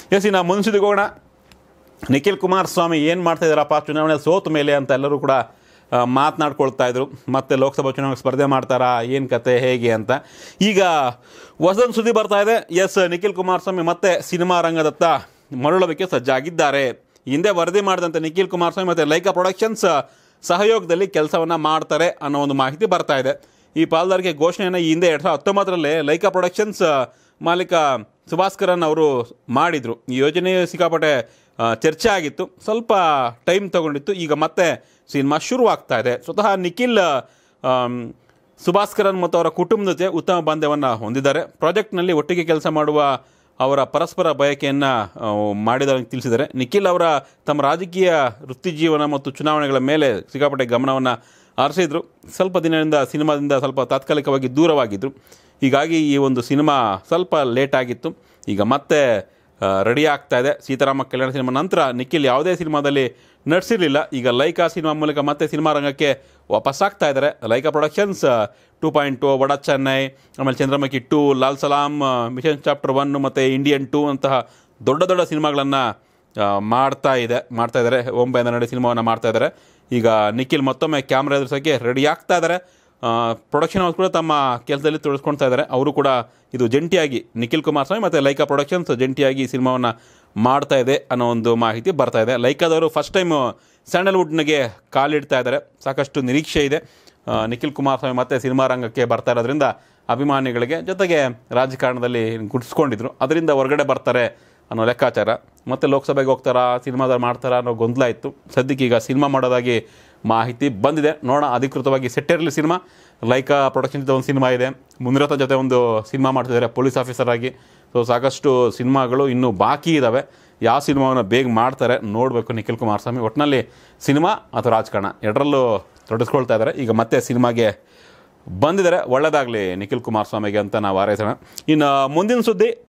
S ಇನ್ನು ಮುಂದಿಗೆ ಹೋಗೋಣ ನಿಖಿಲ್ ಕುಮಾರಸ್ವಾಮಿ ಏನು ಮಾಡ್ತಾ ಇದ್ದಾರಪ್ಪ ಚುನಾವಣೆ ಸೋತ ಮೇಲೆ ಅಂತ ಎಲ್ಲರೂ ಕೂಡ ಆ, ಮಾತನಾಡ್ಕೊಳ್ತಾ ಇದ್ರು ಮತ್ತೆ ಲೋಕಸಭಾ ಚುನಾವಣೆ ಸ್ಪರ್ಧೆ ಮಾಡ್ತಾರಾ ಏನು ಕತೆ ಹೇಗೆ ಅಂತ ಈಗ ಹೊಸದೊಂದು ಸುದ್ದಿ ಬರ್ತಾ ಇದೆ ಎಸ್ ನಿಖಿಲ್ ಕುಮಾರಸ್ವಾಮಿ ಮತ್ತೆ ಸಿನಿಮಾ ರಂಗದತ್ತ ಮರಳೋದಕ್ಕೆ ಸಜ್ಜಾಗಿದ್ದಾರೆ ಹಿಂದೆ ವರದಿ ಮಾಡಿದಂತೆ ನಿಖಿಲ್ ಕುಮಾರಸ್ವಾಮಿ ಮತ್ತು ಲೈಕಾ ಪ್ರೊಡಕ್ಷನ್ಸ್ ಸಹಯೋಗದಲ್ಲಿ ಕೆಲಸವನ್ನು ಮಾಡ್ತಾರೆ ಅನ್ನೋ ಒಂದು ಮಾಹಿತಿ ಬರ್ತಾ ಇದೆ ಈ ಪಾಲ್ದಾರಿಕೆ ಘೋಷಣೆಯನ್ನು ಈ ಹಿಂದೆ ಎರಡು ಸಾವಿರದ ಹತ್ತೊಂಬತ್ತರಲ್ಲಿ ಲೈಕಾ ಪ್ರೊಡಕ್ಷನ್ಸ್ ಮಾಲೀಕ ಸುಭಾಸ್ಕರನ್ ಅವರು ಮಾಡಿದರು ಈ ಯೋಜನೆ ಸಿಕ್ಕಾಪಟ್ಟೆ ಆ, ಚರ್ಚೆ ಆಗಿತ್ತು ಸ್ವಲ್ಪ ಟೈಮ್ ತಗೊಂಡಿತ್ತು ಈಗ ಮತ್ತೆ ಸಿನಿಮಾ ಶುರುವಾಗ್ತಾ ಇದೆ ಸ್ವತಃ ನಿಖಿಲ್ ಆಮ್, ಸುಭಾಸ್ಕರನ್ ಮತ್ತು ಅವರ ಕುಟುಂಬದ ಜೊತೆ ಉತ್ತಮ ಬಾಂಧವ್ಯವನ್ನು ಹೊಂದಿದ್ದಾರೆ ಪ್ರಾಜೆಕ್ಟ್ನಲ್ಲಿ ಒಟ್ಟಿಗೆ ಕೆಲಸ ಮಾಡುವ ಅವರ ಪರಸ್ಪರ ಬಯಕೆಯನ್ನು ಮಾಡಿದ್ದಾರೆ ಅಂತ ತಿಳಿಸಿದ್ದಾರೆ ನಿಖಿಲ್ ಅವರ ತಮ್ಮ ರಾಜಕೀಯ ವೃತ್ತಿ ಜೀವನ ಮತ್ತು ಚುನಾವಣೆಗಳ ಮೇಲೆ ಸಿಕ್ಕಾಪಟ್ಟೆ ಗಮನವನ್ನು ಹರಿಸಿದ್ರು ಸ್ವಲ್ಪ ದಿನದಿಂದ ಸಿನಿಮಾದಿಂದ ಸ್ವಲ್ಪ ತಾತ್ಕಾಲಿಕವಾಗಿ ದೂರವಾಗಿದ್ದರು ಹೀಗಾಗಿ ಈ ಒಂದು ಸಿನಿಮಾ ಸ್ವಲ್ಪ ಲೇಟ್ ಆಗಿತ್ತು ಈಗ ಮತ್ತೆ ರೆಡಿ ಆಗ್ತಾ ಇದೆ ಸೀತಾರಾಮ ಕಲ್ಯಾಣ ಸಿನಿಮಾ ನಂತರ ನಿಖಿಲ್ ಯಾವುದೇ ಸಿನಿಮಾದಲ್ಲಿ ನಟಿಸಿರಲಿಲ್ಲ ಈಗ ಲೈಕಾ ಸಿನಿಮಾ ಮೂಲಕ ಮತ್ತೆ ಸಿನಿಮಾ ರಂಗಕ್ಕೆ ವಾಪಸ್ ಆಗ್ತಾ ಇದ್ದಾರೆ Lyca productions two point two Vada Chennai ಆಮೇಲೆ Chandramukhi two Lal Salaam mission chapter one ಮತ್ತು ಇಂಡಿಯನ್ ಟೂ ಅಂತಹ ದೊಡ್ಡ ದೊಡ್ಡ ಸಿನಿಮಾಗಳನ್ನು ಮಾಡ್ತಾ ಇದೆ ಮಾಡ್ತಾ ಇದ್ದಾರೆ ಒಂಬೈ ನಡೆ ಸಿನಿಮಾವನ್ನು ಮಾಡ್ತಾ ಇದ್ದಾರೆ ಈಗ ನಿಖಿಲ್ ಮತ್ತೊಮ್ಮೆ ಕ್ಯಾಮ್ರಾ ಎದುರಿಸೋಕ್ಕೆ ರೆಡಿ ಆಗ್ತಾ ಇದ್ದಾರೆ ಪ್ರೊಡಕ್ಷನ್ ಹೌಸ್ ಕೂಡ ತಮ್ಮ ಕೆಲಸದಲ್ಲಿ ತೊಡಸ್ಕೊಳ್ತಾ ಇದ್ದಾರೆ ಅವರು ಕೂಡ ಇದು ಜಂಟಿಯಾಗಿ ನಿಖಿಲ್ ಕುಮಾರಸ್ವಾಮಿ ಮತ್ತು ಲೈಕಾ ಪ್ರೊಡಕ್ಷನ್ಸ್ ಜಂಟಿಯಾಗಿ ಈ ಸಿನಿಮಾವನ್ನು ಮಾಡ್ತಾ ಇದೆ ಅನ್ನೋ ಒಂದು ಮಾಹಿತಿ ಬರ್ತಾ ಇದೆ ಲೈಕಾದವರು ಫಸ್ಟ್ ಟೈಮು ಸ್ಯಾಂಡಲ್ವುಡ್ನಿಗೆ ಕಾಲಿಡ್ತಾ ಇದ್ದಾರೆ ಸಾಕಷ್ಟು ನಿರೀಕ್ಷೆ ಇದೆ ಆ, ನಿಖಿಲ್ ಕುಮಾರಸ್ವಾಮಿ ಮತ್ತೆ ಸಿನಿಮಾ ರಂಗಕ್ಕೆ ಬರ್ತಾ ಇರೋದ್ರಿಂದ ಅಭಿಮಾನಿಗಳಿಗೆ ಜೊತೆಗೆ ರಾಜಕಾರಣದಲ್ಲಿ ಗುಡಿಸ್ಕೊಂಡಿದ್ರು ಅದರಿಂದ ಹೊರಗಡೆ ಬರ್ತಾರೆ ಅನ್ನೋ ಲೆಕ್ಕಾಚಾರ ಮತ್ತು ಲೋಕಸಭೆಗೆ ಹೋಗ್ತಾರಾ ಸಿನಿಮಾದಲ್ಲಿ ಮಾಡ್ತಾರಾ ಅನ್ನೋ ಗೊಂದಲ ಇತ್ತು ಸದ್ಯಕ್ಕೆ ಈಗ ಸಿನಿಮಾ ಮಾಡೋದಾಗಿ ಮಾಹಿತಿ ಬಂದಿದೆ ನೋಡೋಣ ಅಧಿಕೃತವಾಗಿ ಸೆಟ್ಟಿರಲಿ ಸಿನಿಮಾ ಲೈಕಾ ಪ್ರೊಡಕ್ಷನ್ ಜೊತೆ ಒಂದು ಸಿನಿಮಾ ಇದೆ ಮುನಿರಥ ಜೊತೆ ಒಂದು ಸಿನಿಮಾ ಮಾಡ್ತಿದ್ದಾರೆ ಪೊಲೀಸ್ ಆಫೀಸರ್ ಆಗಿ ಸೊ ಸಾಕಷ್ಟು ಸಿನಿಮಾಗಳು ಇನ್ನೂ ಬಾಕಿ ಇದ್ದಾವೆ ಯಾವ ಸಿನಿಮಾವನ್ನು ಬೇಗ ಮಾಡ್ತಾರೆ ನೋಡಬೇಕು ನಿಖಿಲ್ ಕುಮಾರಸ್ವಾಮಿ ಒಟ್ಟಿನಲ್ಲಿ ಸಿನಿಮಾ ಅಥವಾ ರಾಜಕಾರಣ ಎರಡರಲ್ಲೂ ತೊಡಗಿಸ್ಕೊಳ್ತಾ ಇದ್ದಾರೆ ಈಗ ಮತ್ತೆ ಸಿನಿಮಾಗೆ ಬಂದಿದ್ದಾರೆ ಒಳ್ಳೆಯದಾಗಲಿ ನಿಖಿಲ್ ಕುಮಾರಸ್ವಾಮಿಗೆ ಅಂತ ನಾವು ಹಾರೈಸೋಣ ಇನ್ನು ಮುಂದಿನ ಸುದ್ದಿ